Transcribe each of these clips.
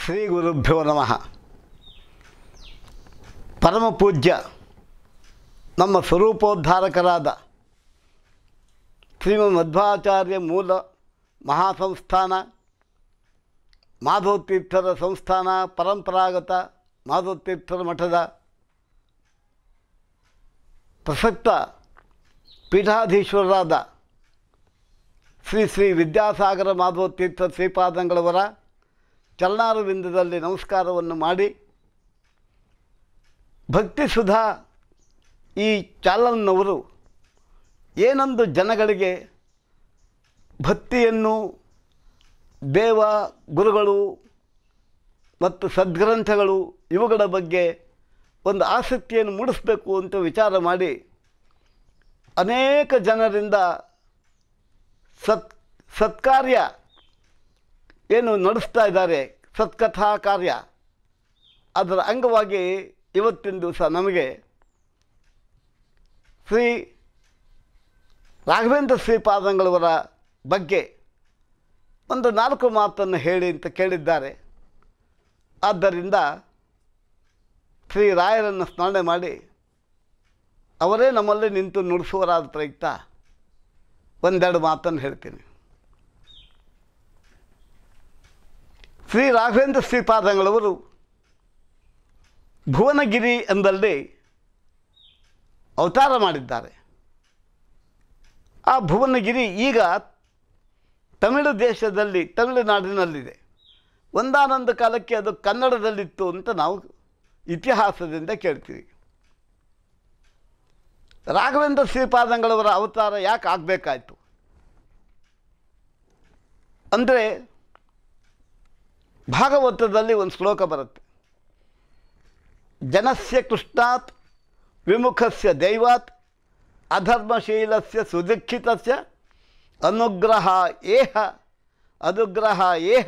ಶ್ರೀ ಗುರುಭ್ಯೋ ನಮಃ ಪರಮ ಪೂಜ್ಯ ನಮ್ಮ ಸ್ವರೂಪೋದ್ಧಾರಕರಾದ ಶ್ರೀಮದ್ ಮಧ್ವಾಚಾರ್ಯ ಮೂಲ ಮಹಾಸಂಸ್ಥಾನ ಮಾಧವತೀರ್ಥರ ಸಂಸ್ಥಾನ ಪರಂಪರಾಗತ ಮಾಧವತೀರ್ಥರ ಮಠದ ಪ್ರಸಕ್ತ ಪೀಠಾಧೀಶ್ವರರಾದ ಶ್ರೀ ಶ್ರೀ ವಿದ್ಯಾಸಾಗರ ಮಾಧವತೀರ್ಥ ಶ್ರೀಪಾದಂಗಳವರ ಚಲನಾರವಿಂದದಲ್ಲಿ ನಮಸ್ಕಾರವನ್ನು ಮಾಡಿ ಭಕ್ತಿ ಸುಧಾ ಈ ಚಾಲನ್ನವರು ಏನೊಂದು ಜನಗಳಿಗೆ ಭಕ್ತಿಯನ್ನು ದೇವ ಗುರುಗಳು ಮತ್ತು ಸದ್ಗ್ರಂಥಗಳು ಇವುಗಳ ಬಗ್ಗೆ ಒಂದು ಆಸಕ್ತಿಯನ್ನು ಮೂಡಿಸಬೇಕು ಅಂತ ವಿಚಾರ ಮಾಡಿ ಅನೇಕ ಜನರಿಂದ ಸತ್ ಸತ್ಕಾರ್ಯ ಏನು ನಡೆಸ್ತಾ ಇದ್ದಾರೆ ಸತ್ಕಥಾ ಕಾರ್ಯ ಅದರ ಅಂಗವಾಗಿ ಇವತ್ತಿನ ದಿವಸ ನಮಗೆ ಶ್ರೀ ರಾಘವೇಂದ್ರ ಶ್ರೀಪಾದಂಗಳವರ ಬಗ್ಗೆ ಒಂದು ನಾಲ್ಕು ಮಾತನ್ನು ಹೇಳಿ ಅಂತ ಕೇಳಿದ್ದಾರೆ ಆದ್ದರಿಂದ ಶ್ರೀ ರಾಯರನ್ನು ಸ್ಮರಣೆ ಮಾಡಿ ಅವರೇ ನಮ್ಮಲ್ಲಿ ನಿಂತು ನುಡಿಸುವರಾದ ಪ್ರಯುಕ್ತ ಒಂದೆರಡು ಮಾತನ್ನು ಹೇಳ್ತೀನಿ ಶ್ರೀ ರಾಘವೇಂದ್ರ ಶ್ರೀಪಾದಂಗಳವರು ಭುವನಗಿರಿ ಎಂದಲ್ಲಿ ಅವತಾರ ಮಾಡಿದ್ದಾರೆ ಆ ಭುವನಗಿರಿ ಈಗ ತಮಿಳು ದೇಶದಲ್ಲಿ ತಮಿಳುನಾಡಿನಲ್ಲಿದೆ ಒಂದಾನೊಂದು ಕಾಲಕ್ಕೆ ಅದು ಕನ್ನಡದಲ್ಲಿತ್ತು ಅಂತ ನಾವು ಇತಿಹಾಸದಿಂದ ಕೇಳ್ತೀವಿ ರಾಘವೇಂದ್ರ ಶ್ರೀಪಾದಂಗಳವರ ಅವತಾರ ಯಾಕೆ ಆಗಬೇಕಾಯ್ತು ಅಂದರೆ ಭಾಗವತದಲ್ಲಿ ಒಂದು ಶ್ಲೋಕ ಬರುತ್ತೆ ಜನಸ್ಯ ಕೃಷ್ಣಾತ್ ವಿಮುಖಸ್ಯ ದೈವಾತ್ ಅಧರ್ಮಶೀಲಸ್ಯ ಸುದುಃಖಿತಸ್ಯ ಅನುಗ್ರಹ ಏಹ ಅನುಗ್ರಹ ಏಹ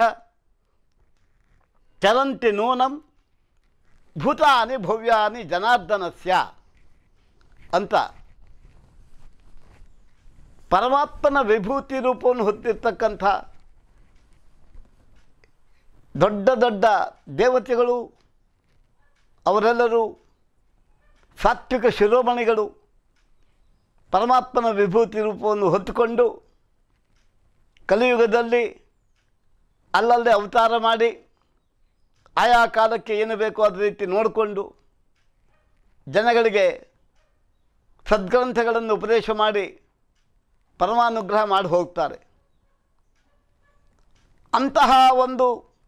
ಚರಂತಿ ನೂನಂ ಭೂತಾನಿ ಭವ್ಯಾನಿ ಜನಾರ್ದನಸ್ಯ ಅಂತ ಪರಮಾತ್ಮನ ವಿಭೂತಿ ರೂಪವನ್ನು ಹೊತ್ತಿರ್ತಕ್ಕಂಥ ದೊಡ್ಡ ದೊಡ್ಡ ದೇವತೆಗಳು ಅವರೆಲ್ಲರೂ ಸಾತ್ವಿಕ ಶಿರೋಮಣಿಗಳು ಪರಮಾತ್ಮನ ವಿಭೂತಿ ರೂಪವನ್ನು ಹೊತ್ತುಕೊಂಡು ಕಲಿಯುಗದಲ್ಲಿ ಅಲ್ಲಲ್ಲೇ ಅವತಾರ ಮಾಡಿ ಆಯಾ ಕಾಲಕ್ಕೆ ಏನು ಬೇಕೋ ಅದೇ ರೀತಿ ನೋಡಿಕೊಂಡು ಜನಗಳಿಗೆ ಸದ್ಗ್ರಂಥಗಳನ್ನು ಉಪದೇಶ ಮಾಡಿ ಪರಮಾನುಗ್ರಹ ಮಾಡಿ ಹೋಗ್ತಾರೆ ಅಂತಹ ಒಂದು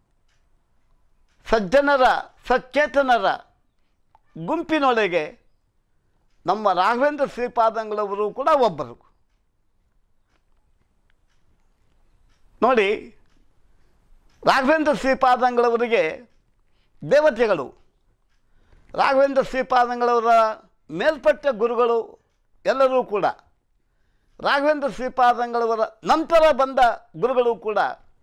ಸಜ್ಜನರ ಸಚೇತನರ ಗುಂಪಿನೊಳಗೆ ನಮ್ಮ ರಾಘವೇಂದ್ರ ಶ್ರೀಪಾದಂಗಳವರು ಕೂಡ ಒಬ್ಬರು ನೋಡಿ ರಾಘವೇಂದ್ರ ಶ್ರೀಪಾದಂಗಳವರಿಗೆ ದೇವತೆಗಳು ರಾಘವೇಂದ್ರ ಶ್ರೀಪಾದಂಗಳವರ ಮೇಲ್ಪಟ್ಟ ಗುರುಗಳು ಎಲ್ಲರೂ ಕೂಡ ರಾಘವೇಂದ್ರ ಶ್ರೀಪಾದಂಗಳವರ ನಂತರ ಬಂದ ಗುರುಗಳು ಕೂಡ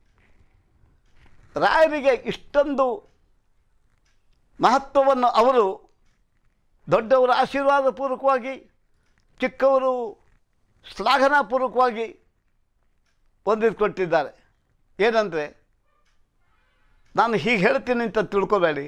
ರಾಯರಿಗೆ ಇಷ್ಟೊಂದು ಮಹತ್ವವನ್ನು ಅವರು ದೊಡ್ಡವರ ಆಶೀರ್ವಾದ ಪೂರ್ವಕವಾಗಿ ಚಿಕ್ಕವರು ಶ್ಲಾಘನಾಪೂರ್ವಕವಾಗಿ ಹೊಂದಿಕೊಟ್ಟಿದ್ದಾರೆ ಏನಂದರೆ ನಾನು ಹೀಗೆ ಹೇಳ್ತೀನಿ ಅಂತ ತಿಳ್ಕೊಬೇಡಿ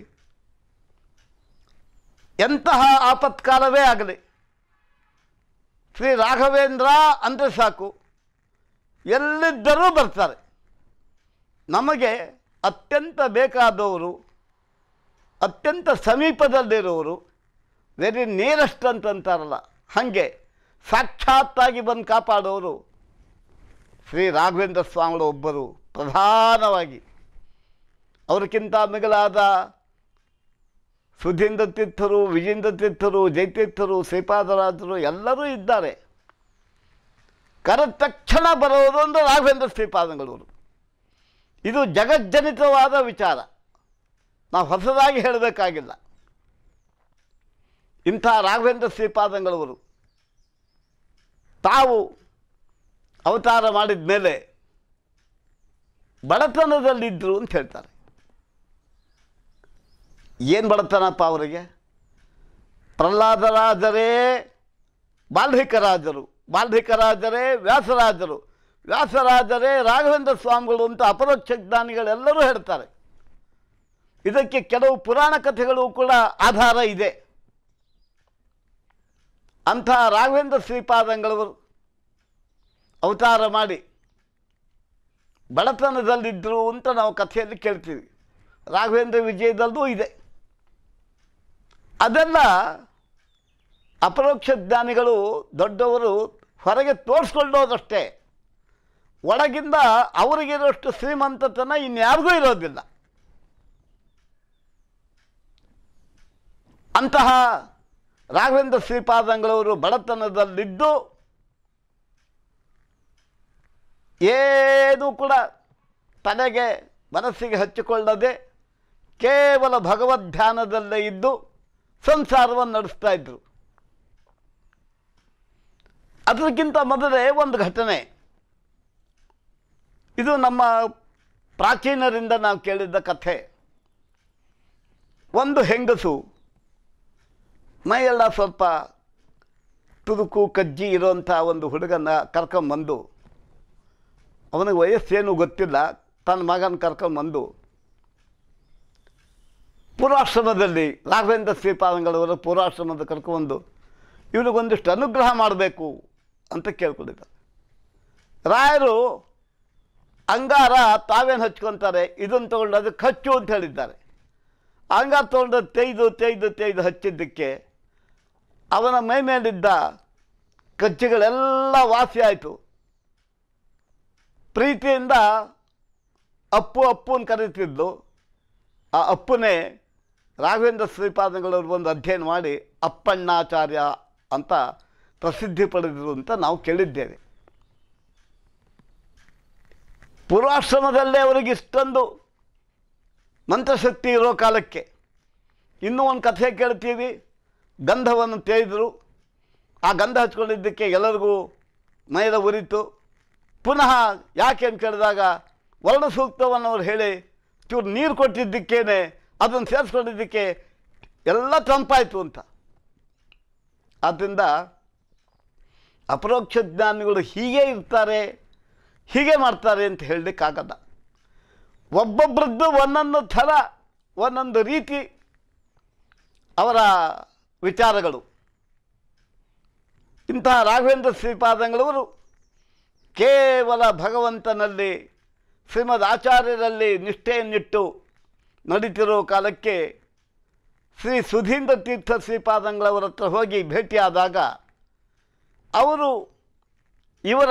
ಎಂತಹ ಆಪತ್ಕಾಲವೇ ಆಗಲಿ ಶ್ರೀ ರಾಘವೇಂದ್ರ ಅಂದರೆ ಸಾಕು ಎಲ್ಲಿದ್ದರೂ ಬರ್ತಾರೆ ನಮಗೆ ಅತ್ಯಂತ ಬೇಕಾದವರು ಅತ್ಯಂತ ಸಮೀಪದಲ್ಲಿರುವವರು ವೆರಿ ನಿಯರೆಸ್ಟ್ ಅಂತಂತಾರಲ್ಲ ಹಾಗೆ ಸಾಕ್ಷಾತ್ತಾಗಿ ಬಂದು ಕಾಪಾಡೋರು ಶ್ರೀ ರಾಘವೇಂದ್ರ ಸ್ವಾಮಿಗಳು ಒಬ್ಬರು ಪ್ರಧಾನವಾಗಿ ಅವರಿಗಿಂತ ಮಿಗಿಲಾದ ಸುಧೀಂದ್ರ ತೀರ್ಥರು ವಿಜೇಂದ್ರ ತೀರ್ಥರು ಜಯತೀರ್ಥರು ಶ್ರೀಪಾದರಾಜರು ಎಲ್ಲರೂ ಇದ್ದಾರೆ ಕರೆದ ತಕ್ಷಣ ಬರೋದು ಅಂದರೆ ರಾಘವೇಂದ್ರ ಶ್ರೀಪಾದಂಗಳವರು ಇದು ಜಗಜ್ಜನಿತವಾದ ವಿಚಾರ ನಾವು ಹೊಸದಾಗಿ ಹೇಳಬೇಕಾಗಿಲ್ಲ ಇಂಥ ರಾಘವೇಂದ್ರ ಶ್ರೀಪಾದಂಗಳವರು ತಾವು ಅವತಾರ ಮಾಡಿದ ಮೇಲೆ ಬಡತನದಲ್ಲಿದ್ದರು ಅಂತ ಹೇಳ್ತಾರೆ ಏನು ಬಡತನಪ್ಪ ಅವರಿಗೆ ಪ್ರಹ್ಲಾದರಾಜರೇ ಬಾಲ್ಹಿಕರಾಜರು ಬಾಲ್ಹಿಕರಾಜರೇ ವ್ಯಾಸರಾಜರು ವ್ಯಾಸರಾಜರೇ ರಾಘವೇಂದ್ರ ಸ್ವಾಮಿಗಳು ಅಂತ ಅಪರೋಕ್ಷ ಜ್ಞಾನಿಗಳೆಲ್ಲರೂ ಹೇಳ್ತಾರೆ ಇದಕ್ಕೆ ಕೆಲವು ಪುರಾಣ ಕಥೆಗಳು ಕೂಡ ಆಧಾರ ಇದೆ ಅಂಥ ರಾಘವೇಂದ್ರ ಶ್ರೀಪಾದಂಗಳವರು ಅವತಾರ ಮಾಡಿ ಬಡತನದಲ್ಲಿದ್ದರು ಅಂತ ನಾವು ಕಥೆಯಲ್ಲಿ ಕೇಳ್ತೀವಿ ರಾಘವೇಂದ್ರ ವಿಜಯದಲ್ಲೂ ಇದೆ ಅದೆಲ್ಲ ಅಪರೋಕ್ಷ ಜ್ಞಾನಿಗಳು ದೊಡ್ಡವರು ಹೊರಗೆ ತೋರಿಸ್ಕೊಳ್ಳೋದಷ್ಟೇ ಒಳಗಿಂದ ಅವರಿಗಿರೋಷ್ಟು ಶ್ರೀಮಂತತನ ಇನ್ಯಾರಿಗೂ ಇರೋದಿಲ್ಲ ಅಂತಹ ರಾಘವೇಂದ್ರ ಶ್ರೀಪಾದಂಗಳವರು ಬಡತನದಲ್ಲಿದ್ದು ಏನೂ ಕೂಡ ತಲೆಗೆ ಮನಸ್ಸಿಗೆ ಹಚ್ಚಿಕೊಳ್ಳದೆ ಕೇವಲ ಭಗವದ್ ಧ್ಯಾನದಲ್ಲೇ ಇದ್ದು ಸಂಸಾರವನ್ನು ನಡೆಸ್ತಾ ಇದ್ದರು ಅದಕ್ಕಿಂತ ಮೊದಲೇ ಒಂದು ಘಟನೆ ಇದು ನಮ್ಮ ಪ್ರಾಚೀನರಿಂದ ನಾವು ಕೇಳಿದ್ದ ಕಥೆ ಒಂದು ಹೆಂಗಸು ಮೈಯೆಲ್ಲ ಸ್ವಲ್ಪ ತುದುಕು ಕಜ್ಜಿ ಇರೋಂಥ ಒಂದು ಹುಡುಗನ ಕರ್ಕೊಂಬಂದು ಅವನಿಗೆ ವಯಸ್ಸೇನು ಗೊತ್ತಿಲ್ಲ ತನ್ನ ಮಗನ ಕರ್ಕೊಂಬಂದು ಪೂರ್ವಾಶ್ರಮದಲ್ಲಿ ರಾಘವೇಂದ್ರ ಶ್ರೀಪಾದಂಗಳವರ ಪೂರ್ವಾಶ್ರಮದ ಕರ್ಕೊಂಬಂದು ಇವನಿಗೊಂದಿಷ್ಟು ಅನುಗ್ರಹ ಮಾಡಬೇಕು ಅಂತ ಕೇಳ್ಕೊಂಡಿದ್ದಾರೆ ರಾಯರು ಅಂಗಾರ ತಾವೇನು ಹಚ್ಕೊತಾರೆ ಇದನ್ನು ತೊಗೊಂಡು ಅದಕ್ಕೆ ಹಚ್ಚು ಅಂತ ಹೇಳಿದ್ದಾರೆ ಅಂಗಾರ ತೊಗೊಂಡು ತೆಯ್ದು ತೆಯ್ದು ತೆಯ್ದು ಹಚ್ಚಿದ್ದಕ್ಕೆ ಅವನ ಮೈ ಮೇಲಿದ್ದ ಕಜ್ಜಿಗಳೆಲ್ಲ ವಾಸಿ ಆಯಿತು ಪ್ರೀತಿಯಿಂದ ಅಪ್ಪು ಅಪ್ಪು ಅಂತ ಕರೀತಿದ್ದು ಆ ಅಪ್ಪನೇ ರಾಘವೇಂದ್ರ ಶ್ರೀಪಾದಂಗಳವರು ಒಂದು ಅಧ್ಯಯನ ಮಾಡಿ ಅಪ್ಪಣ್ಣಾಚಾರ್ಯ ಅಂತ ಪ್ರಸಿದ್ಧಿ ಪಡೆದರು ಅಂತ ನಾವು ಕೇಳಿದ್ದೇವೆ ಪೂರ್ವಾಶ್ರಮದಲ್ಲೇ ಅವರಿಗೆ ಇಷ್ಟೊಂದು ಮಂತ್ರಶಕ್ತಿ ಇರೋ ಕಾಲಕ್ಕೆ ಇನ್ನೂ ಒಂದು ಕಥೆ ಕೇಳ್ತೀವಿ ಗಂಧವನ್ನು ತೇಯ್ದರು ಆ ಗಂಧ ಹಚ್ಕೊಂಡಿದ್ದಕ್ಕೆ ಎಲ್ಲರಿಗೂ ಮೈದ ಉರಿತು ಪುನಃ ಯಾಕೆ ಅಂತ ಕೇಳಿದಾಗ ವರ್ಣ ಸೂಕ್ತವನ್ನು ಅವ್ರು ಹೇಳಿ ಚೂರು ನೀರು ಕೊಟ್ಟಿದ್ದಕ್ಕೇನೆ ಅದನ್ನು ಸೇರಿಸ್ಕೊಂಡಿದ್ದಕ್ಕೆ ಎಲ್ಲ ತಂಪಾಯಿತು ಅಂತ ಆದ್ದರಿಂದ ಅಪರೋಕ್ಷ ಜ್ಞಾನಿಗಳು ಹೀಗೆ ಇರ್ತಾರೆ ಹೀಗೆ ಮಾಡ್ತಾರೆ ಅಂತ ಹೇಳಲಿಕ್ಕಾಗಲ್ಲ ಒಬ್ಬೊಬ್ಬರದ್ದು ಒಂದೊಂದು ಥರ ಒಂದೊಂದು ರೀತಿ ಅವರ ವಿಚಾರಗಳು ಇಂತಹ ರಾಘವೇಂದ್ರ ಶ್ರೀಪಾದಂಗಳವರು ಕೇವಲ ಭಗವಂತನಲ್ಲಿ ಶ್ರೀಮದ್ ಆಚಾರ್ಯರಲ್ಲಿ ನಿಷ್ಠೆಯನ್ನಿಟ್ಟು ನಡೀತಿರೋ ಕಾಲಕ್ಕೆ ಶ್ರೀ ಸುಧೀಂದ್ರ ತೀರ್ಥ ಶ್ರೀಪಾದಂಗಳವರ ಹತ್ರ ಹೋಗಿ ಭೇಟಿಯಾದಾಗ ಅವರು ಇವರ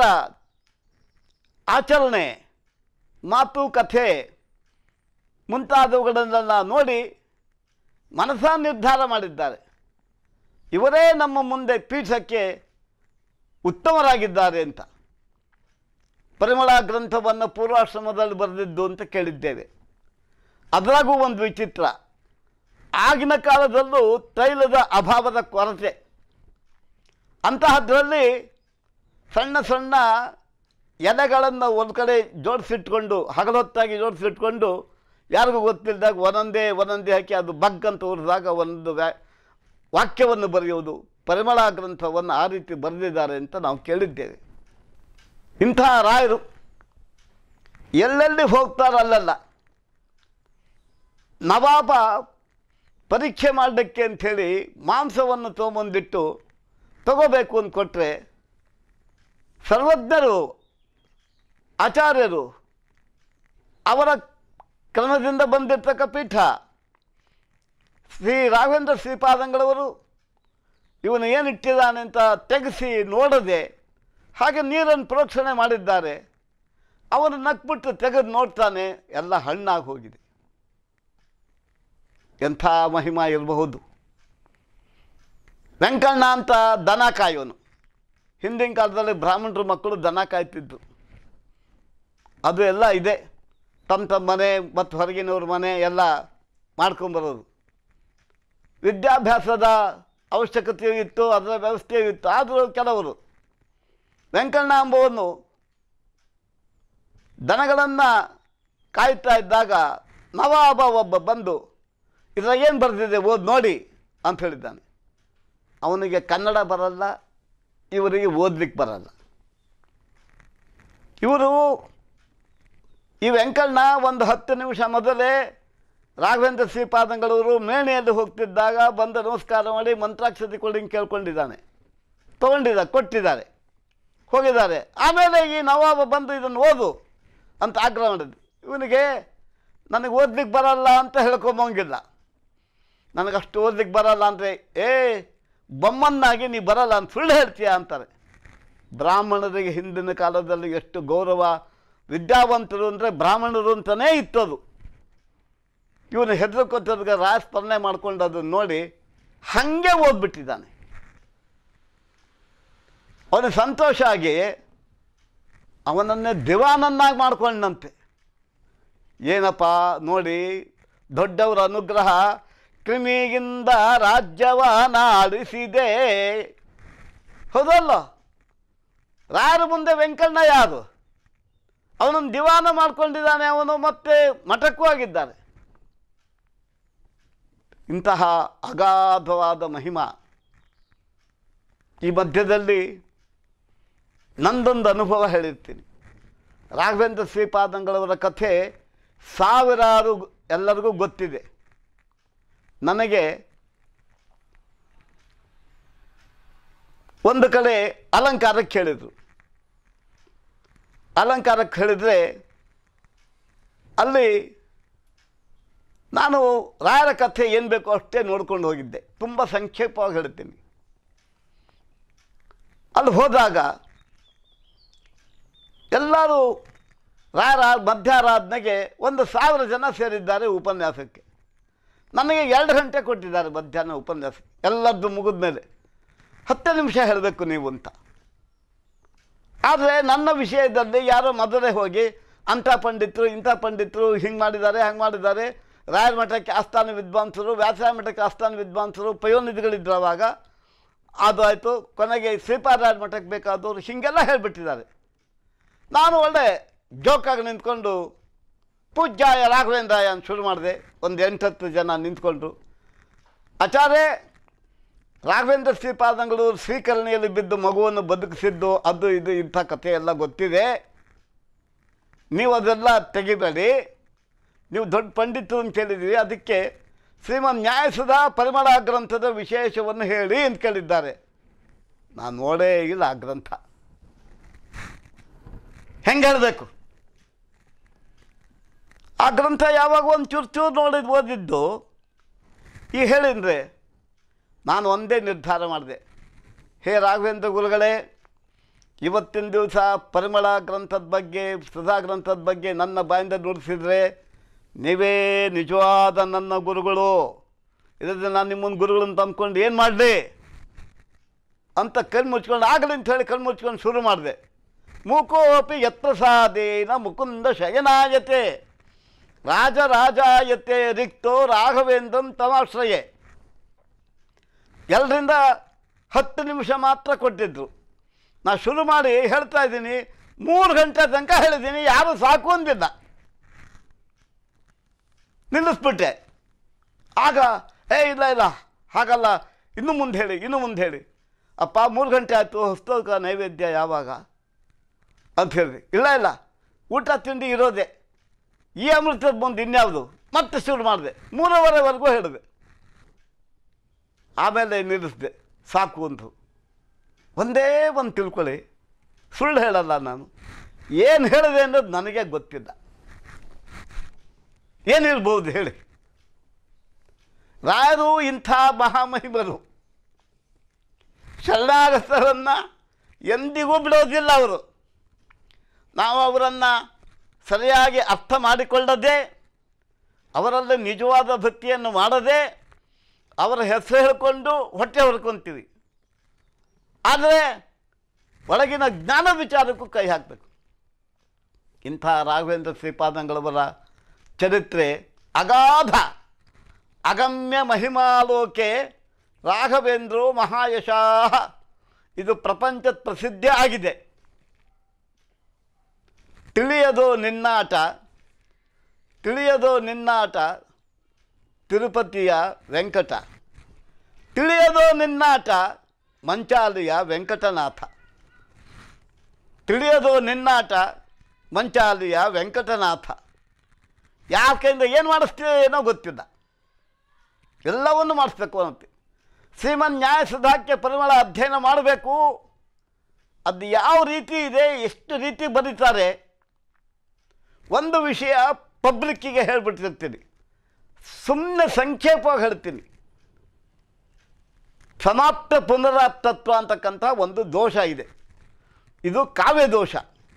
ಆಚರಣೆ ಮಾತು ಕಥೆ ಮುಂತಾದವುಗಳನ್ನೆಲ್ಲ ನೋಡಿ ಮನಸ ನಿರ್ಧಾರ ಮಾಡಿದ್ದಾರೆ ಇವರೇ ನಮ್ಮ ಮುಂದೆ ಪೀಠಕ್ಕೆ ಉತ್ತಮರಾಗಿದ್ದಾರೆ ಅಂತ ಪರಿಮಳ ಗ್ರಂಥವನ್ನು ಪೂರ್ವಾಶ್ರಮದಲ್ಲಿ ಬರೆದಿದ್ದು ಅಂತ ಕೇಳಿದ್ದೇವೆ ಅದರಾಗೂ ಒಂದು ವಿಚಿತ್ರ ಆಗಿನ ಕಾಲದಲ್ಲೂ ತೈಲದ ಅಭಾವದ ಕೊರತೆ ಅಂತಹದ್ರಲ್ಲಿ ಸಣ್ಣ ಸಣ್ಣ ಎಲೆಗಳನ್ನು ಒಂದು ಕಡೆ ಜೋಡಿಸಿಟ್ಕೊಂಡು ಹಗಲೊತ್ತಾಗಿ ಜೋಡಿಸಿಟ್ಕೊಂಡು ಯಾರಿಗೂ ಗೊತ್ತಿಲ್ಲದಾಗ ಒಂದೊಂದೇ ಒಂದೊಂದೇ ಹಾಕಿ ಅದು ಬಗ್ ಅಂತ ಉರಿದಾಗ ಒಂದು ವ್ಯಾ ವಾಕ್ಯವನ್ನು ಬರೆಯುವುದು ಪರಿಮಳ ಗ್ರಂಥವನ್ನು ಆ ರೀತಿ ಬರೆದಿದ್ದಾರೆ ಅಂತ ನಾವು ಕೇಳಿದ್ದೇವೆ ಇಂತಹ ರಾಯರು ಎಲ್ಲೆಲ್ಲಿ ಹೋಗ್ತಾರೋ ಅಲ್ಲೆಲ್ಲ ನವಾಬ ಪರೀಕ್ಷೆ ಮಾಡಲಿಕ್ಕೆ ಅಂಥೇಳಿ ಮಾಂಸವನ್ನು ತೊಗೊಂಬಂದಿಟ್ಟು ತಗೋಬೇಕು ಅಂತ ಕೊಟ್ಟರೆ ಸರ್ವಜ್ಞರು ಆಚಾರ್ಯರು ಅವರ ಕ್ರಮದಿಂದ ಬಂದಿರ್ತಕ್ಕ ಪೀಠ ಶ್ರೀ ರಾಘವೇಂದ್ರ ಶ್ರೀಪಾದಂಗಳವರು ಇವನು ಏನು ಇಟ್ಟಿದ್ದಾನೆ ಅಂತ ತೆಗೆಸಿ ನೋಡದೆ ಹಾಗೆ ನೀರನ್ನು ಪ್ರೋಕ್ಷಣೆ ಮಾಡಿದ್ದಾರೆ ಅವನು ನಕ್ಬಿಟ್ಟು ತೆಗೆದು ನೋಡ್ತಾನೆ ಎಲ್ಲ ಹಣ್ಣಾಗಿ ಹೋಗಿದೆ ಎಂಥ ಮಹಿಮಾ ಇರಬಹುದು ವೆಂಕಣ್ಣ ಅಂತ ದನ ಕಾಯೋನು ಹಿಂದಿನ ಕಾಲದಲ್ಲಿ ಬ್ರಾಹ್ಮಣರ ಮಕ್ಕಳು ದನ ಕಾಯ್ತಿದ್ರು ಅದು ಎಲ್ಲ ಇದೆ ತಮ್ಮ ತಮ್ಮ ಮನೆ ಮತ್ತು ಹೊರಗಿನವ್ರ ಮನೆ ಎಲ್ಲ ಮಾಡ್ಕೊಂಬರೋದು ವಿದ್ಯಾಭ್ಯಾಸದ ಅವಶ್ಯಕತೆಯೂ ಇತ್ತು ಅದರ ವ್ಯವಸ್ಥೆಯೂ ಇತ್ತು ಆದರೂ ಕೆಲವರು ವೆಂಕಣ್ಣ ಎಂಬುವನು ದನಗಳನ್ನು ಕಾಯ್ತಾ ಇದ್ದಾಗ ನವಾಬ ಒಬ್ಬ ಬಂದು ಇದ್ರಾಗ ಏನು ಬರೆದಿದೆ ಓದಿ ನೋಡಿ ಅಂತ ಹೇಳಿದ್ದಾನೆ ಅವನಿಗೆ ಕನ್ನಡ ಬರಲ್ಲ ಇವರಿಗೆ ಓದ್ಲಿಕ್ಕೆ ಬರಲ್ಲ ಇವರು ಈ ವೆಂಕಣ್ಣ ಒಂದು ಹತ್ತು ನಿಮಿಷ ಮೊದಲೇ ರಾಘವೇಂದ್ರ ಶ್ರೀಪಾದಂಗಳವರು ಮೇಣೆಯಲ್ಲಿ ಹೋಗ್ತಿದ್ದಾಗ ಬಂದು ನಮಸ್ಕಾರ ಮಾಡಿ ಮಂತ್ರಾಕ್ಷತೆ ಕೊಡಿ ಹಿಂಗೆ ಕೇಳ್ಕೊಂಡಿದ್ದಾನೆ ತೊಗೊಂಡಿದ್ದ ಕೊಟ್ಟಿದ್ದಾರೆ ಹೋಗಿದ್ದಾರೆ ಆಮೇಲೆ ಈ ನವಾಬ ಬಂದು ಇದನ್ನು ಓದು ಅಂತ ಆಗ್ರಹ ಮಾಡಿದ್ದು ಇವನಿಗೆ ನನಗೆ ಓದ್ಲಿಕ್ಕೆ ಬರಲ್ಲ ಅಂತ ಹೇಳ್ಕೊಂಬಂಗಿಲ್ಲ ನನಗಷ್ಟು ಓದ್ಲಿಕ್ಕೆ ಬರಲ್ಲ ಅಂದರೆ ಏ ಬೊಮ್ಮನ್ನಾಗಿ ನೀ ಬರಲ್ಲ ಅಂತ ಸುಳ್ಳು ಹೇಳ್ತೀಯ ಅಂತಾರೆ ಬ್ರಾಹ್ಮಣರಿಗೆ ಹಿಂದಿನ ಕಾಲದಲ್ಲಿ ಎಷ್ಟು ಗೌರವ ವಿದ್ಯಾವಂತರು ಅಂದರೆ ಬ್ರಾಹ್ಮಣರು ಅಂತಲೇ ಇತ್ತದು ಇವನು ಹೆದರ್ಕೊತಿರ್ಗ ರಾಯ ಸ್ಮರಣೆ ಮಾಡ್ಕೊಂಡು ಅದನ್ನು ನೋಡಿ ಹಾಗೆ ಓದ್ಬಿಟ್ಟಿದ್ದಾನೆ ಅವನಿಗೆ ಸಂತೋಷ ಆಗಿ ಅವನನ್ನೇ ದಿವಾನನ್ನಾಗಿ ಮಾಡ್ಕೊಂಡಂತೆ ಏನಪ್ಪ ನೋಡಿ ದೊಡ್ಡವರ ಅನುಗ್ರಹ ಕ್ರಿಮಿಗಿಂದ ರಾಜ್ಯವ ನಾಡಿಸಿದೆ ಹೌದಲ್ಲ ರಾಯರ ಮುಂದೆ ವೆಂಕಣ್ಣ ಯಾರು ಅವನನ್ನು ದಿವಾನ ಮಾಡ್ಕೊಂಡಿದ್ದಾನೆ ಅವನು ಮತ್ತೆ ಮಠಕ್ಕೂ ಆಗಿದ್ದಾನೆ ಇಂತಹ ಅಗಾಧವಾದ ಮಹಿಮಾ ಈ ಮಧ್ಯದಲ್ಲಿ ನಂದೊಂದು ಅನುಭವ ಹೇಳಿರ್ತೀನಿ ರಾಘವೇಂದ್ರ ಶ್ರೀಪಾದಂಗಳವರ ಕಥೆ ಸಾವಿರಾರು ಎಲ್ಲರಿಗೂ ಗೊತ್ತಿದೆ ನನಗೆ ಒಂದು ಕಡೆ ಅಲಂಕಾರಕ್ಕೆ ಹೇಳಿದರು ಅಲಂಕಾರಕ್ಕೆ ಹೇಳಿದರೆ ಅಲ್ಲಿ ನಾನು ರಾಯರ ಕಥೆ ಏನು ಬೇಕೋ ಅಷ್ಟೇ ನೋಡ್ಕೊಂಡು ಹೋಗಿದ್ದೆ ತುಂಬ ಸಂಕ್ಷೇಪವಾಗಿ ಹೇಳ್ತೀನಿ ಅಲ್ಲಿ ಹೋದಾಗ ಎಲ್ಲರೂ ರಾಯರ ಮಧ್ಯಾರಾಧನೆಗೆ ಒಂದು ಸಾವಿರ ಜನ ಸೇರಿದ್ದಾರೆ ಉಪನ್ಯಾಸಕ್ಕೆ ನನಗೆ ಎರಡು ಗಂಟೆ ಕೊಟ್ಟಿದ್ದಾರೆ ಮಧ್ಯಾಹ್ನ ಉಪನ್ಯಾಸ ಎಲ್ಲದ್ದು ಮುಗಿದ ಮೇಲೆ ಹತ್ತು ನಿಮಿಷ ಹೇಳಬೇಕು ನೀವು ಅಂತ ಆದರೆ ನನ್ನ ವಿಷಯದಲ್ಲಿ ಯಾರೋ ಮೊದಲೇ ಹೋಗಿ ಅಂಥ ಪಂಡಿತರು ಇಂಥ ಪಂಡಿತರು ಹಿಂಗೆ ಮಾಡಿದ್ದಾರೆ ಹಂಗೆ ಮಾಡಿದ್ದಾರೆ ರಾಯರ ಮಠಕ್ಕೆ ಆಸ್ಥಾನ ವಿದ್ವಾಂಸರು ವ್ಯಾಸರಾಯ ಮಠಕ್ಕೆ ಆಸ್ಥಾನ ವಿದ್ವಾಂಸರು ಪಯೋನಿಧಿಗಳಿದ್ರು ಅವಾಗ ಅದು ಆಯಿತು ಕೊನೆಗೆ ಶ್ರೀಪಾದರಾಯರ ಮಠಕ್ಕೆ ಬೇಕಾದವರು ಹೀಗೆಲ್ಲ ಹೇಳಿಬಿಟ್ಟಿದ್ದಾರೆ ನಾನು ಒಳ್ಳೆ ಜೋಕಾಗಿ ನಿಂತ್ಕೊಂಡು ಪೂಜ್ಯಾಯ ರಾಘವೇಂದ್ರಾಯ ಅಂತ ಶುರು ಮಾಡಿದೆ ಒಂದು ಎಂಟತ್ತು ಜನ ನಿಂತ್ಕೊಂಡ್ರು ಆಚಾರ್ಯ ರಾಘವೇಂದ್ರ ಶ್ರೀಪಾದಂಗಳು ಶ್ರೀಕರಣಿಯಲ್ಲಿ ಬಿದ್ದು ಮಗುವನ್ನು ಬದುಕಿಸಿದ್ದು ಅದು ಇದು ಇಂಥ ಕಥೆ ಎಲ್ಲ ಗೊತ್ತಿದೆ ನೀವು ಅದೆಲ್ಲ ತೆಗಿಬೇಡಿ ನೀವು ದೊಡ್ಡ ಪಂಡಿತರು ಅಂತ ಕೇಳಿದ್ದೀವಿ ಅದಕ್ಕೆ ಶ್ರೀಮನ್ ನ್ಯಾಯಸುಧಾ ಪರಿಮಳ ಗ್ರಂಥದ ವಿಶೇಷವನ್ನು ಹೇಳಿ ಅಂತ ಕೇಳಿದ್ದಾರೆ ನಾನು ನೋಡೇ ಇಲ್ಲ ಆ ಗ್ರಂಥ ಹೆಂಗೆ ಹೇಳಬೇಕು ಆ ಗ್ರಂಥ ಯಾವಾಗ ಒಂದು ಚೂರು ಚೂರು ನೋಡಿದ್ ಓದಿದ್ದು ಈ ಹೇಳಿದ್ರೆ ನಾನು ಒಂದೇ ನಿರ್ಧಾರ ಮಾಡಿದೆ ಹೇ ರಾಘವೇಂದ್ರ ಗುರುಗಳೇ ಇವತ್ತಿನ ದಿವಸ ಪರಿಮಳ ಗ್ರಂಥದ ಬಗ್ಗೆ ಸುಧಾ ಗ್ರಂಥದ ಬಗ್ಗೆ ನನ್ನ ಬಾಯಿಂದ ನುಡಿಸಿದರೆ ನೀವೇ ನಿಜವಾದ ನನ್ನ ಗುರುಗಳು ಇಲ್ಲದ್ರೆ ನಾನು ನಿಮ್ಮನ್ನು ಗುರುಗಳನ್ನು ತಂದ್ಕೊಂಡು ಏನು ಮಾಡಲಿ ಅಂತ ಕಣ್ಣು ಮುಚ್ಕೊಂಡು ಆಗಲಿ ಅಂತ ಹೇಳಿ ಕಣ್ಣು ಮುಚ್ಕೊಂಡು ಶುರು ಮಾಡಿದೆ ಮೂಕೋಪಿ ಯತ್ರ ಸಾದೇನ ಮುಕುಂದ ಶಯನಾಯತೆ ರಾಜರಾಜಾಯತೆ ರಿಕ್ತೋ ರಾಘವೇಂದ್ರಂ ತಮಾಶ್ರಯೇ ಎಲ್ಲರಿಂದ ಹತ್ತು ನಿಮಿಷ ಮಾತ್ರ ಕೊಟ್ಟಿದ್ರು ನಾ ಶುರು ಮಾಡಿ ಹೇಳ್ತಾ ಇದ್ದೀನಿ ಮೂರು ಗಂಟೆ ತನಕ ಹೇಳಿದ್ದೀನಿ ಯಾರು ಸಾಕು ಅಂದಿಲ್ಲ ನಿಲ್ಲಿಸ್ಬಿಟ್ಟೆ ಆಗ ಏ ಇಲ್ಲ ಇಲ್ಲ ಹಾಗಲ್ಲ ಇನ್ನು ಮುಂದೆ ಹೇಳಿ ಇನ್ನು ಮುಂದೆ ಹೇಳಿ ಅಪ್ಪ ಮೂರು ಗಂಟೆ ಆಯಿತು ಹೊಸ್ತೋಕ ನೈವೇದ್ಯ ಯಾವಾಗ ಅಂತ ಹೇಳಿದೆ ಇಲ್ಲ ಇಲ್ಲ ಊಟ ತಿಂಡಿ ಇರೋದೆ ಈ ಅಮೃತದ ಮುಂದೆ ಇನ್ಯಾವುದು ಮತ್ತೆ ಶುರು ಮಾಡಿದೆ ಮೂರುವರೆವರೆಗೂ ಹೇಳಿದೆ ಆಮೇಲೆ ನಿಲ್ಲಿಸಿದೆ ಸಾಕು ಅಂತು ಒಂದೇ ಒಂದು ತಿಳ್ಕೊಳ್ಳಿ ಸುಳ್ಳು ಹೇಳಲ್ಲ ನಾನು ಏನು ಹೇಳಿದೆ ಅನ್ನೋದು ನನಗೆ ಗೊತ್ತಿಲ್ಲ ಏನಿರ್ಬೋದು ಹೇಳಿ ರಾಯರು ಇಂಥ ಮಹಾಮಹಿಮರು ಶರಣಾಗತರನ್ನು ಎಂದಿಗೂ ಬಿಡೋದಿಲ್ಲ ಅವರು ನಾವು ಅವರನ್ನು ಸರಿಯಾಗಿ ಅರ್ಥ ಮಾಡಿಕೊಳ್ಳದೆ ಅವರಲ್ಲಿ ನಿಜವಾದ ಭಕ್ತಿಯನ್ನು ಮಾಡದೆ ಅವರ ಹೆಸರು ಹೇಳಿಕೊಂಡು ಹೊಟ್ಟೆ ಹೊರ್ಕೊತೀವಿ ಆದರೆ ಒಳಗಿನ ಜ್ಞಾನ ವಿಚಾರಕ್ಕೂ ಕೈ ಹಾಕಬೇಕು ಇಂಥ ರಾಘವೇಂದ್ರ ಶ್ರೀಪಾದಂಗಳವರ ಚರಿತ್ರೆ ಅಗಾಧ ಅಗಮ್ಯ ಮಹಿಮಾಲೋಕೆ ರಾಘವೇಂದ್ರೋ ಮಹಾಯಶಾಹ ಇದು ಪ್ರಪಂಚ ಪ್ರಸಿದ್ಧ ಆಗಿದೆ ತಿಳಿಯದು ನಿನ್ನಾಟ ತಿಳಿಯದು ನಿನ್ನಾಟ ತಿರುಪತಿಯ ವೆಂಕಟ ತಿಳಿಯದು ನಿನ್ನಾಟ ಮಂಚಾಲಿಯ ವೆಂಕಟನಾಥ ತಿಳಿಯದು ನಿನ್ನಾಟ ಮಂಚಾಲಿಯ ವೆಂಕಟನಾಥ ಯಾರ ಕೈಯಿಂದ ಏನು ಮಾಡಿಸ್ತೀವೋ ಏನೋ ಗೊತ್ತಿಲ್ಲ ಎಲ್ಲವನ್ನು ಮಾಡಿಸ್ಬೇಕು ಅನ್ನತ್ತೆ ಶ್ರೀಮನ್ ನ್ಯಾಯ ಸುಧಾಕ್ಕೆ ಪರಿಮಳ ಅಧ್ಯಯನ ಮಾಡಬೇಕು ಅದು ಯಾವ ರೀತಿ ಇದೆ ಎಷ್ಟು ರೀತಿ ಬರೀತಾರೆ ಒಂದು ವಿಷಯ ಪಬ್ಲಿಕ್ಕಿಗೆ ಹೇಳ್ಬಿಟ್ಟಿರ್ತೀನಿ ಸುಮ್ಮನೆ ಸಂಕ್ಷೇಪವಾಗಿ ಹೇಳ್ತೀನಿ ಸಮಾಪ್ತ ಪುನರಾಪ್ತತ್ವ ಅಂತಕ್ಕಂಥ ಒಂದು ದೋಷ ಇದೆ ಇದು ಕಾವ್ಯ ದೋಷ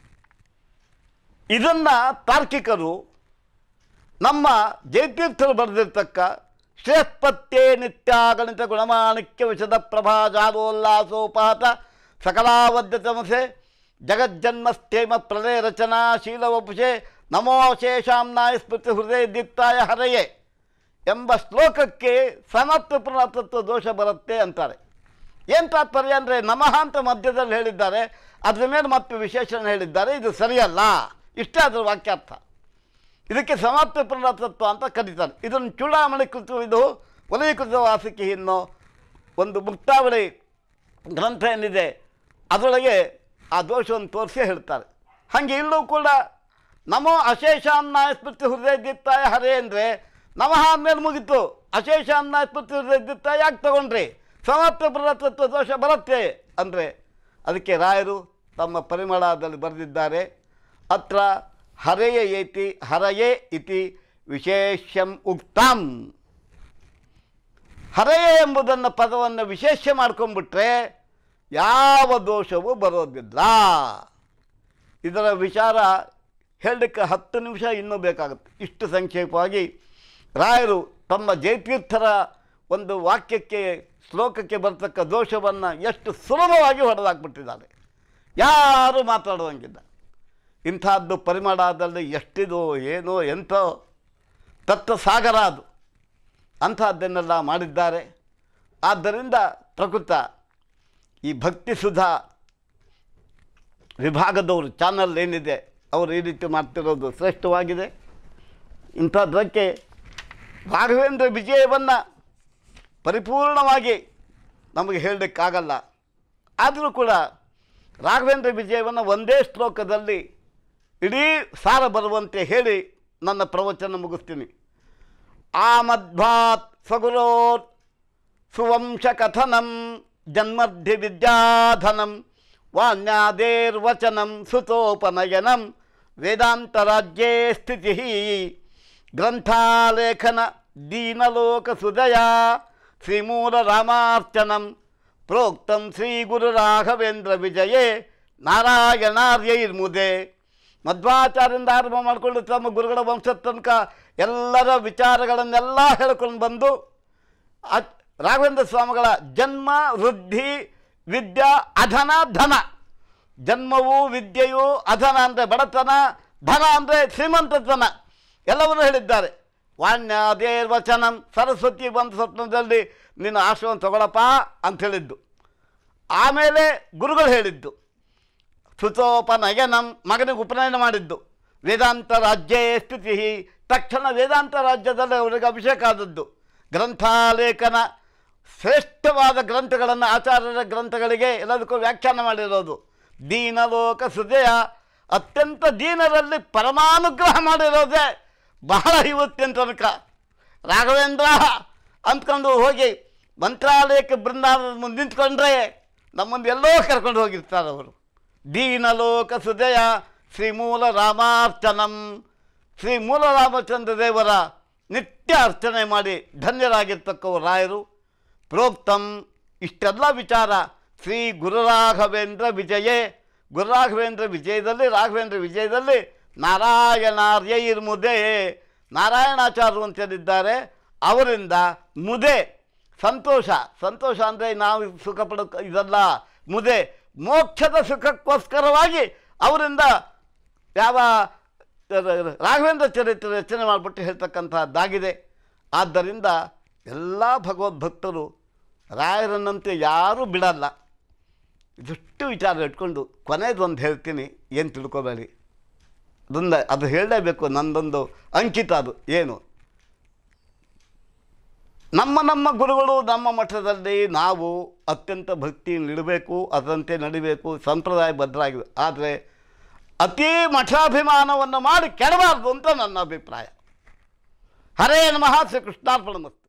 ಇದನ್ನು ತಾರ್ಕಿಕರು ನಮ್ಮ ಜಯತೀರ್ಥರು ಬರೆದಿರ್ತಕ್ಕ ಶ್ರೇಷ್ಪತ್ತೇ ನಿತ್ಯಾಗಣಿತ ಗುಣಮಾಣಿಕ್ಯ ವಿಶದ ಪ್ರಭಾ ಜಾಗೋಲ್ಲಾಸೋಪಾತ ಸಕಲಾವದ್ಯ ತಮಸೆ ಜಗಜ್ಜನ್ಮಸ್ಥೇಮ ಪ್ರಳಯ ರಚನಾ ಶೀಲವಪುಷೆ ನಮೋ ಶೇಷಾಂನಾಯ ಸ್ಮೃತಿ ಹೃದಯ ದೀಪ್ತಾಯ ಹರೆಯೇ ಎಂಬ ಶ್ಲೋಕಕ್ಕೆ ಸಮತ್ವ ಪುನರ್ತತ್ವ ದೋಷ ಬರುತ್ತೆ ಅಂತಾರೆ ಏನು ತಾತ್ಪರ್ಯ ಅಂದರೆ ನಮಃ ಅಂತ ಮಧ್ಯದಲ್ಲಿ ಹೇಳಿದ್ದಾರೆ ಅದ್ರ ಮೇಲೆ ಮತ್ತೆ ವಿಶೇಷಣ ಹೇಳಿದ್ದಾರೆ ಇದು ಸರಿಯಲ್ಲ ಇಷ್ಟೇ ಅದರ ವಾಕ್ಯಾರ್ಥ ಇದಕ್ಕೆ ಸಮಾಪ್ತ ಪುನರಾತತ್ವ ಅಂತ ಕರೀತಾರೆ ಇದನ್ನು ಚೂಡಾಮಣಿ ಕೃತ ಇದು ವಲಯೀಕೃತ ವಾಸಿಕೆ ಇನ್ನೋ ಒಂದು ಮುಕ್ತಾವಳಿ ಗ್ರಂಥ ಏನಿದೆ ಅದರೊಳಗೆ ಆ ದೋಷವನ್ನು ತೋರಿಸಿ ಹೇಳ್ತಾರೆ ಹಾಗೆ ಇಲ್ಲೂ ಕೂಡ ನಮೋ ಅಶೇಷಾನ್ನಾಯ ಸ್ಮೃತಿ ಹೃದಯ ದೀಪ್ತಾಯ ಹರೇ ಅಂದರೆ ನಮಃ ಅಂದಮೇಲೆ ಮುಗೀತು ಅಶೇಷಾನ್ನಾಯ ಸ್ಮೃತಿ ಹೃದಯ ದೀಪ್ತಾಯ ಯಾಕೆ ತಗೊಂಡ್ರಿ ಸಮಾಪ್ತ ಪುನರಾತತ್ವ ದೋಷ ಬರುತ್ತೆ ಅಂದರೆ ಅದಕ್ಕೆ ರಾಯರು ತಮ್ಮ ಪರಿಮಳದಲ್ಲಿ ಬರೆದಿದ್ದಾರೆ ಅತ್ರ ಹರೆಯ ಏತಿ ಹರಯೇ ಇತಿ ವಿಶೇಷಂ ಉಕ್ತಂ ಹರೆಯ ಎಂಬುದನ್ನು ಪದವನ್ನು ವಿಶೇಷ ಮಾಡ್ಕೊಂಡ್ಬಿಟ್ರೆ ಯಾವ ದೋಷವೂ ಬರೋದಿಲ್ಲ ಇದರ ವಿಚಾರ ಹೇಳಲಿಕ್ಕೆ ಹತ್ತು ನಿಮಿಷ ಇನ್ನೂ ಬೇಕಾಗುತ್ತೆ ಇಷ್ಟು ಸಂಕ್ಷೇಪವಾಗಿ ರಾಯರು ತಮ್ಮ ಜಯತೀರ್ಥರ ಒಂದು ವಾಕ್ಯಕ್ಕೆ ಶ್ಲೋಕಕ್ಕೆ ಬರ್ತಕ್ಕ ದೋಷವನ್ನು ಎಷ್ಟು ಸುಲಭವಾಗಿ ಹೊಡೆದಾಕ್ಬಿಟ್ಟಿದ್ದಾರೆ ಯಾರೂ ಮಾತಾಡುವಂಗಿಲ್ಲ ಇಂಥದ್ದು ಪರಿಮಳದಲ್ಲಿ ಎಷ್ಟಿದು ಏನೋ ಎಂಥೋ ತತ್ವ ಸಾಗರ ಅದು ಅಂಥದ್ದನ್ನೆಲ್ಲ ಮಾಡಿದ್ದಾರೆ ಆದ್ದರಿಂದ ಪ್ರಕೃತ ಈ ಭಕ್ತಿ ಸುಧಾ ವಿಭಾಗದವರು ಚಾನಲ್ ಏನಿದೆ ಅವರು ಈ ರೀತಿ ಮಾಡ್ತಿರೋದು ಶ್ರೇಷ್ಠವಾಗಿದೆ ಇಂಥದ್ದಕ್ಕೆ ರಾಘವೇಂದ್ರ ವಿಜಯವನ್ನು ಪರಿಪೂರ್ಣವಾಗಿ ನಮಗೆ ಹೇಳಲಿಕ್ಕಾಗಲ್ಲ ಆದರೂ ಕೂಡ ರಾಘವೇಂದ್ರ ವಿಜಯವನ್ನು ಒಂದೇ ಶ್ಲೋಕದಲ್ಲಿ ಇಡೀ ಸಾರ ಬರುವಂತೆ ಹೇಳಿ ನನ್ನ ಪ್ರವಚನ ಮುಗಿಸ್ತೀನಿ ಆ ಮಧ್ವಾತ್ ಸ್ವಗುರೋರ್ ಸುವಂಶಕಥನಂ ಜನ್ಮರ್ಧಿ ವಿದ್ಯಾಧನಂ ವಾಣ್ಯಾದೇರ್ವಚನಂ ಸುತೋಪನಯನಂ ವೇದಾಂತರಾಜ್ಯೇ ಸ್ಥಿತಿ ಗ್ರಂಥಾಲೇಖನ ದೀನಲೋಕಸುದಯ ಶ್ರೀಮೂಲರಾಮಾರ್ಚನಂ ಪ್ರೋಕ್ತಂ ಶ್ರೀ ಗುರು ರಾಘವೇಂದ್ರ ವಿಜಯೇ ನಾರಾಯಣಾರ್ಯೈರ್ಮುದೆ ಮಧ್ವಾಚಾರ್ಯರಿಂದ ಆರಂಭ ಮಾಡಿಕೊಂಡು ತಮ್ಮ ಗುರುಗಳ ವಂಶದ ತನಕ ಎಲ್ಲರ ವಿಚಾರಗಳನ್ನೆಲ್ಲ ಹೇಳ್ಕೊಂಡು ಬಂದು ಅ- ರಾಘವೇಂದ್ರ ಸ್ವಾಮಿಗಳ ಜನ್ಮ ವೃದ್ಧಿ ವಿದ್ಯಾ ಅಧನ ಧನ ಜನ್ಮವು ವಿದ್ಯೆಯು ಅಧನ ಅಂದರೆ ಬಡತನ ಧನ ಅಂದರೆ ಶ್ರೀಮಂತತನ ಎಲ್ಲವನ್ನೂ ಹೇಳಿದ್ದಾರೆ ವಾಣ್ಯಾದೇರ್ ವಚನಂ ಸರಸ್ವತಿ ಬಂದ ಸ್ವಪ್ನದಲ್ಲಿ ನಿನ್ನ ಆಶ್ರಮ ತಗೊಳಪ್ಪ ಅಂತ ಹೇಳಿದ್ದು ಆಮೇಲೆ ಗುರುಗಳು ಹೇಳಿದ್ದು ಸುತೋಪನಯನಂ ಮಗನಿಗೆ ಉಪನಯನ ಮಾಡಿದ್ದು ವೇದಾಂತ ರಾಜ್ಯೇ ಸ್ಥಿತಿ ತಕ್ಷಣ ವೇದಾಂತ ರಾಜ್ಯದಲ್ಲಿ ಅವರಿಗೆ ಅಭಿಷೇಕ ಆದದ್ದು ಗ್ರಂಥಾಲೇಖನ ಶ್ರೇಷ್ಠವಾದ ಗ್ರಂಥಗಳನ್ನು ಆಚಾರ್ಯರ ಗ್ರಂಥಗಳಿಗೆ ಎಲ್ಲದಕ್ಕೂ ವ್ಯಾಖ್ಯಾನ ಮಾಡಿರೋದು ದೀನಲೋಕ ಸುದಯ ಅತ್ಯಂತ ದೀನರಲ್ಲಿ ಪರಮಾನುಗ್ರಹ ಮಾಡಿರೋದೇ ಬಹಳ ಇವತ್ತಿನ ತನಕ ರಾಘವೇಂದ್ರ ಅಂದ್ಕೊಂಡು ಹೋಗಿ ಮಂತ್ರಾಲಯಕ್ಕೆ ಬೃಂದಾವನದ ಮುಂದೆ ನಿಂತ್ಕೊಂಡ್ರೆ ನಮ್ಮನ್ನು ಎಲ್ಲೋ ಕರ್ಕೊಂಡು ಹೋಗಿರ್ತಾರೆ ಅವರು ದೀನಲೋಕ ಸುದಯ ಶ್ರೀಮೂಲ ರಾಮಾರ್ಚನಂ ಶ್ರೀ ಮೂಲ ರಾಮಚಂದ್ರ ದೇವರ ನಿತ್ಯ ಅರ್ಚನೆ ಮಾಡಿ ಧನ್ಯರಾಗಿರ್ತಕ್ಕವರು ರಾಯರು ಪ್ರೋಕ್ತಂ ಇಷ್ಟೆಲ್ಲ ವಿಚಾರ ಶ್ರೀ ಗುರುರಾಘವೇಂದ್ರ ವಿಜಯೇ ಗುರುರಾಘವೇಂದ್ರ ವಿಜಯದಲ್ಲಿ ರಾಘವೇಂದ್ರ ವಿಜಯದಲ್ಲಿ ನಾರಾಯಣಾರ್ಯೈರ್ ಮುದೆ ನಾರಾಯಣಾಚಾರ್ಯರು ಅಂತ ಹೇಳಿದ್ದಾರೆ ಅವರಿಂದ ಮುದೆ ಸಂತೋಷ ಸಂತೋಷ ಅಂದರೆ ನಾವು ಸುಖ ಪಡೋ ಇದಲ್ಲ ಮುದೆ ಮೋಕ್ಷದ ಸುಖಕ್ಕೋಸ್ಕರವಾಗಿ ಅವರಿಂದ ಯಾವ ರಾಘವೇಂದ್ರ ಚರಿತ್ರೆ ರಚನೆ ಮಾಡಿಬಿಟ್ಟು ಹೇಳ್ತಕ್ಕಂಥದ್ದಾಗಿದೆ ಆದ್ದರಿಂದ ಎಲ್ಲ ಭಗವದ್ಭಕ್ತರು ರಾಯರನ್ನಂತೆ ಯಾರೂ ಬಿಡಲ್ಲ ಇದಿಷ್ಟು ವಿಚಾರ ಇಟ್ಕೊಂಡು ಕೊನೆಯದೊಂದು ಹೇಳ್ತೀನಿ ಏನು ತಿಳ್ಕೊಬೇಡಿ ಅದೊಂದು ಅದು ಹೇಳಲೇಬೇಕು ನಂದೊಂದು ಅಂಕಿತ ಅದು ಏನು ನಮ್ಮ ನಮ್ಮ ಗುರುಗಳು ನಮ್ಮ ಮಠದಲ್ಲಿ ನಾವು ಅತ್ಯಂತ ಭಕ್ತಿಯನ್ನು ಇಡಬೇಕು ಅದರಂತೆ ನಡಿಬೇಕು ಸಂಪ್ರದಾಯಬದ್ಧರಾಗಿದೆ ಆದರೆ ಅತೀ ಮಠಾಭಿಮಾನವನ್ನು ಮಾಡಿ ಕೆಡಬಾರ್ದು ಅಂತ ನನ್ನ ಅಭಿಪ್ರಾಯ ಹರೇ ನಮಃ ಶ್ರೀ ಕೃಷ್ಣಾರ್ಪಣ ಮಸ್ತು